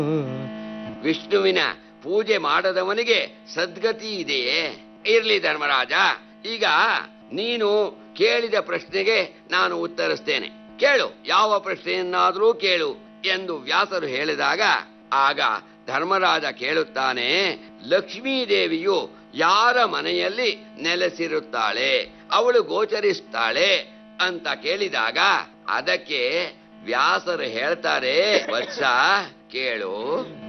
ವಿಷ್ಣುವಿನ ಪೂಜೆ ಮಾಡದವನಿಗೆ ಸದ್ಗತಿ ಇದೆಯೇ ಇರ್ಲಿ ಧರ್ಮರಾಜ ಈಗ ನೀನು ಕೇಳಿದ ಪ್ರಶ್ನೆಗೆ ನಾನು ಉತ್ತರಿಸ್ತೇನೆ ಕೇಳು ಯಾವ ಪ್ರಶ್ನೆಯನ್ನಾದರೂ ಕೇಳು ಎಂದು ವ್ಯಾಸರು ಹೇಳಿದಾಗ ಆಗ ಧರ್ಮರಾಜ ಕೇಳುತ್ತಾನೆ ಲಕ್ಷ್ಮೀದೇವಿಯು ಯಾರ ಮನೆಯಲ್ಲಿ ನೆಲೆಸಿರುತ್ತಾಳೆ ಅವಳು ಗೋಚರಿಸ್ತಾಳೆ ಅಂತ ಕೇಳಿದಾಗ ಅದಕ್ಕೆ ವ್ಯಾಸರು ಹೇಳ್ತಾರೆ ವತ್ಸ ಕೇಳು